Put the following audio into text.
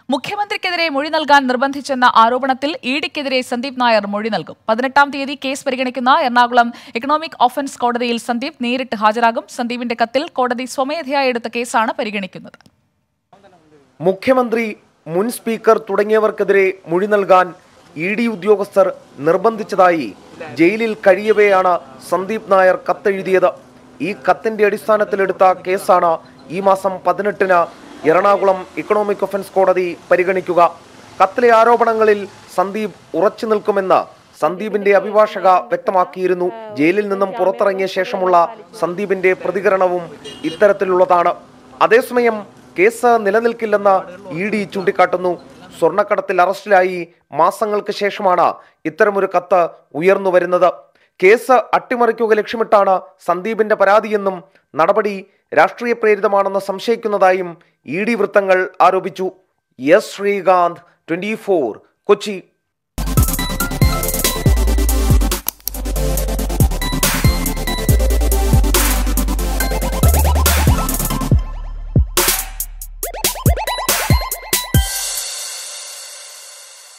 മുഖ്യമന്ത്രിക്കെതിരെ മൊഴി നൽകാൻ നിർബന്ധിച്ചെന്ന ആരോപണത്തിൽ ഇഡിക്കെതിരെ സന്ദീപ് നായർ മൊഴി നൽകും പതിനെട്ടാം തീയതി കേസ് പരിഗണിക്കുന്ന എറണാകുളം എക്കണോമിക് ഒഫൻസ് കോടതിയിൽ സന്ദീപ് നേരിട്ട് ഹാജരാകും സന്ദീപിന്റെ കത്തിൽ കോടതി സ്വമേധയാ എടുത്ത കേസാണ് പരിഗണിക്കുന്നത് മുഖ്യമന്ത്രി മുൻ സ്പീക്കർ തുടങ്ങിയവർക്കെതിരെ മൊഴി നൽകാൻ ഇ ഡി ഉദ്യോഗസ്ഥർ നിർബന്ധിച്ചതായി ജയിലിൽ കഴിയവെയാണ് സന്ദീപ് നായർ കത്തെഴുതിയത് ഈ കത്തിന്റെ അടിസ്ഥാനത്തിലെടുത്ത കേസാണ് ഈ മാസം പതിനെട്ടിന് എറണാകുളം ഇക്കണോമിക് ഒഫൻസ് കോടതി പരിഗണിക്കുക കത്തിലെ ആരോപണങ്ങളിൽ സന്ദീപ് ഉറച്ചു നിൽക്കുമെന്ന് സന്ദീപിന്റെ അഭിഭാഷക വ്യക്തമാക്കിയിരുന്നു ജയിലിൽ നിന്നും പുറത്തിറങ്ങിയ ശേഷമുള്ള സന്ദീപിന്റെ പ്രതികരണവും ഇത്തരത്തിലുള്ളതാണ് അതേസമയം കേസ് നിലനിൽക്കില്ലെന്ന് ഇ ഡി ചൂണ്ടിക്കാട്ടുന്നു സ്വർണ്ണക്കടത്തിൽ അറസ്റ്റിലായി മാസങ്ങൾക്ക് ശേഷമാണ് ഇത്തരമൊരു കത്ത് ഉയർന്നു വരുന്നത് കേസ് അട്ടിമറിക്കുക ലക്ഷ്യമിട്ടാണ് സന്ദീപിന്റെ പരാതിയെന്നും നടപടി രാഷ്ട്രീയ പ്രേരിതമാണെന്ന് സംശയിക്കുന്നതായും ഇ ഡി വൃത്തങ്ങൾ ആരോപിച്ചു എസ് ശ്രീകാന്ത് ട്വന്റി കൊച്ചി